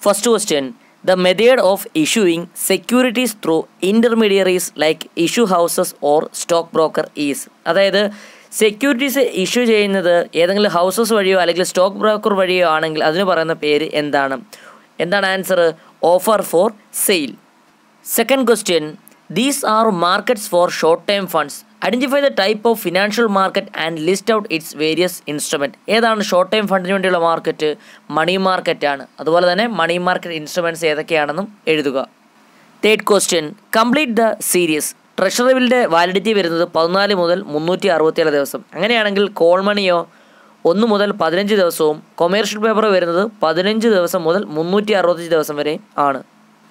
first question the method of issuing securities through intermediaries like issue houses or stock broker is അതായത് securities issue ചെയ്യുന്നത് ഏതെങ്കിലും houses വഴിയോ അല്ലെങ്കിൽ stock broker വഴിയോ ആണെങ്കിൽ അതിന് പറയുന്ന പേര് എന്താണ് എന്താണ് answer offer for sale second question these are markets for short time funds identify the type of financial market and list out its various instrument ഏതാണ് ഷോർട്ട് ടൈം ഫണ്ടിന് വേണ്ടിയുള്ള മാർക്കറ്റ് മണി മാർക്കറ്റാണ് അതുപോലെ തന്നെ മണി മാർക്കറ്റ് ഇൻസ്ട്രുമെൻറ്റ്സ് ഏതൊക്കെയാണെന്നും എഴുതുക third question complete the series treasury ബില്ലിൻ്റെ validity വരുന്നത് പതിനാല് മുതൽ മുന്നൂറ്റി അറുപത്തിയേഴ് ദിവസം അങ്ങനെയാണെങ്കിൽ കോൾ മണിയോ ഒന്ന് മുതൽ പതിനഞ്ച് ദിവസവും കൊമേഴ്ഷ്യൽ പേപ്പർ വരുന്നത് പതിനഞ്ച് ദിവസം മുതൽ മുന്നൂറ്റി അറുപത്തഞ്ച് ദിവസം വരെ ആണ്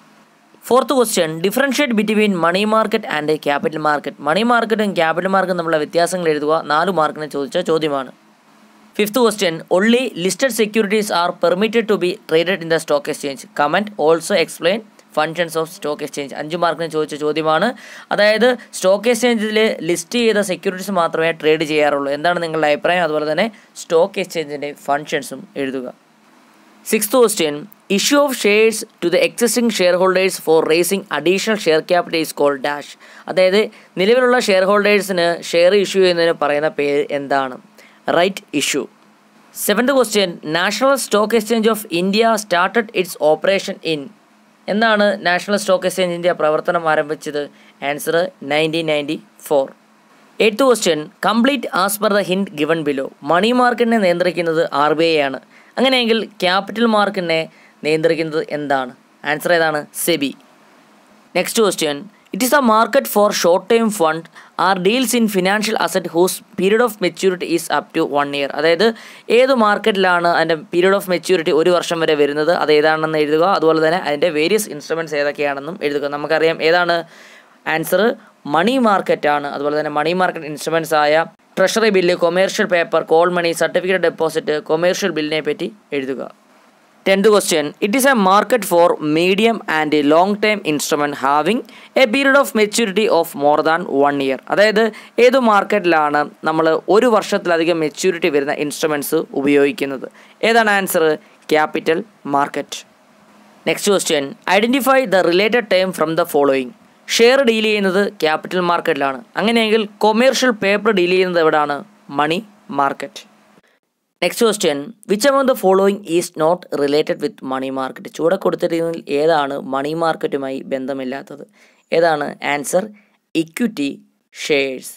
fourth question differentiate between money market and capital market money മാർക്കറ്റും ക്യാപിറ്റൽ മാർക്കറ്റും തമ്മിലുള്ള വ്യത്യാസങ്ങൾ എഴുതുക നാല് മാർക്കിന് ചോദിച്ച ചോദ്യമാണ് fifth question only listed securities are permitted to be traded in the stock exchange comment also explain functions of stock exchange അഞ്ച് മാർക്കിന് ചോദിച്ച ചോദ്യമാണ് അതായത് സ്റ്റോക്ക് എക്സ്ചേഞ്ചിൽ ലിസ്റ്റ് ചെയ്ത സെക്യൂരിറ്റീസ് മാത്രമേ ട്രേഡ് ചെയ്യാറുള്ളൂ എന്താണ് നിങ്ങളുടെ അഭിപ്രായം അതുപോലെ തന്നെ സ്റ്റോക്ക് എക്സ്ചേഞ്ചിൻ്റെ ഫങ്ഷൻസും എഴുതുക sixth question issue of shares to the existing share holders for raising additional share capital is call dash അതായത് നിലവിലുള്ള ഷെയർ ഹോൾഡേഴ്സിന് ഷെയർ ഇഷ്യൂ ചെയ്യുന്നതിന് പറയുന്ന പേര് എന്താണ് right issue seventh question national stock exchange of India started its operation in എന്നാണ് national stock exchange India പ്രവർത്തനം ആരംഭിച്ചത് answer nineteen ninety four eighth question complete as per the hint given below money മാർക്കറ്റിനെ നിയന്ത്രിക്കുന്നത് R B I ആണ് അങ്ങനെയെങ്കിൽ capital മാർക്കറ്റിനെ നിയന്ത്രിക്കുന്നത് എന്താണ് ആൻസർ ഏതാണ് SEBI next question it is a market for short time fund are deals in financial asset whose period of maturity is up to one year അതായത് ഏത് മാർക്കറ്റിലാണ് അതിൻ്റെ പീരീഡ് ഓഫ് മെച്യൂരിറ്റി ഒരു വർഷം വരെ വരുന്നത് അത് ഏതാണെന്ന് എഴുതുക അതുപോലെ തന്നെ അതിൻ്റെ വേരിയസ് ഇൻസ്ട്രുമെൻറ്റ്സ് ഏതൊക്കെയാണെന്നും എഴുതുക നമുക്കറിയാം ഏതാണ് ആൻസർ മണി മാർക്കറ്റാണ് അതുപോലെ തന്നെ മണി മാർക്കറ്റ് ഇൻസ്ട്രുമെൻറ്റ്സ് ആയ treasury bill commercial paper call money certificate deposit commercial ബില്ലിനെ പറ്റി എഴുതുക tenth question it is a market for medium and long time instrument having a period of maturity of more than one year അതായത് ഏത് മാർക്കറ്റിലാണ് നമ്മൾ ഒരു വർഷത്തിലധികം maturity വരുന്ന instruments ഉപയോഗിക്കുന്നത് ഏതാണ് answer capital market next question identify the related time from the following share deal ചെയ്യുന്നത് capital മാർക്കറ്റിലാണ് അങ്ങനെയെങ്കിൽ കൊമേഴ്ഷ്യൽ പേപ്പർ ഡീൽ ചെയ്യുന്നത് എവിടെയാണ് money market next question which among the following is not related with money market ചൂടെ കൊടുത്തിരിക്കുന്നതിൽ ഏതാണ് money മാർക്കറ്റുമായി ബന്ധമില്ലാത്തത് ഏതാണ് answer equity shares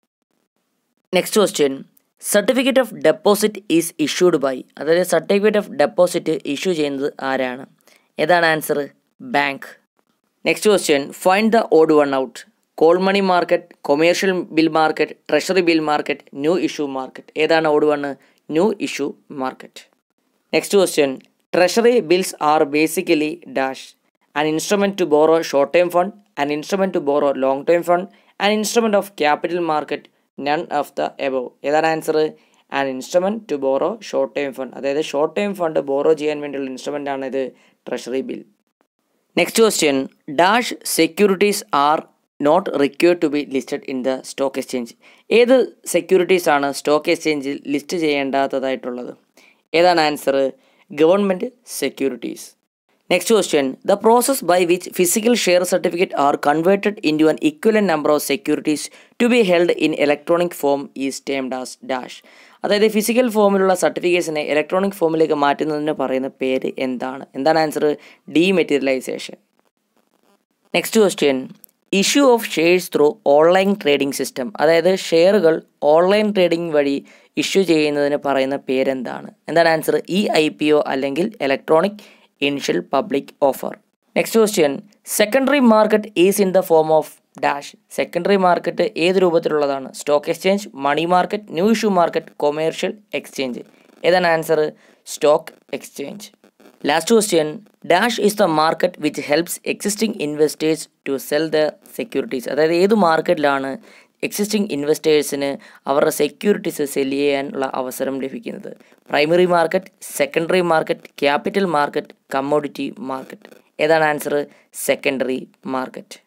next question certificate of deposit is issued by അതായത് സർട്ടിഫിക്കറ്റ് ഓഫ് ഡെപ്പോസിറ്റ് ഇഷ്യൂ ചെയ്യുന്നത് ആരാണ് ഏതാണ് answer bank next question find the odd one out call money market commercial bill market treasury bill market new issue market ഏതാണ് odd one new issue market next question treasury bills are basically dash an instrument to borrow short time fund an instrument to borrow long time fund an instrument of capital market none of the above ഏതാണ് answer an instrument to borrow short time fund അതായത് short time fund borrow ചെയ്യാൻ വേണ്ടിയുള്ള instrument ആണ് ഇത് treasury bill next question dash securities are not required to be listed in the stock exchange ഏത് securities ആണ് stock എക്സ്ചേഞ്ചിൽ list ചെയ്യേണ്ടാത്തതായിട്ടുള്ളത് ഏതാണ് answer government securities next question the process by which physical share certificate are converted in to an equivalent number of securities to be held in electronic form is termed as dash അതായത് physical ഫോമിലുള്ള സർട്ടിഫിക്കറ്റ്സിനെ electronic ഫോമിലേക്ക് മാറ്റുന്നതിന് പറയുന്ന പേര് എന്താണ് എന്താണ് answer dematerialisation next question issue of shares through online trading system അതായത് ഷെയറുകൾ ഓൺലൈൻ ട്രേഡിംഗ് വഴി ഇഷ്യൂ ചെയ്യുന്നതിന് പറയുന്ന പേരെന്താണ് എന്താണ് answer E I P O അല്ലെങ്കിൽ electronic initial public offer next question secondary market is in the form of dash secondary market ഏത് രൂപത്തിലുള്ളതാണ് stock exchange money market new issue market commercial exchange ഏതാണ് answer stock exchange last question dash is the market which helps existing investors to sell the securities അതായത് ഏത് മാർക്കറ്റിലാണ് existing ഇൻവെസ്റ്റേഴ്സിന് അവരുടെ securities cell ചെയ്യാനുള്ള അവസരം ലഭിക്കുന്നത് primary market secondary market capital market commodity market ഏതാണ് answer secondary market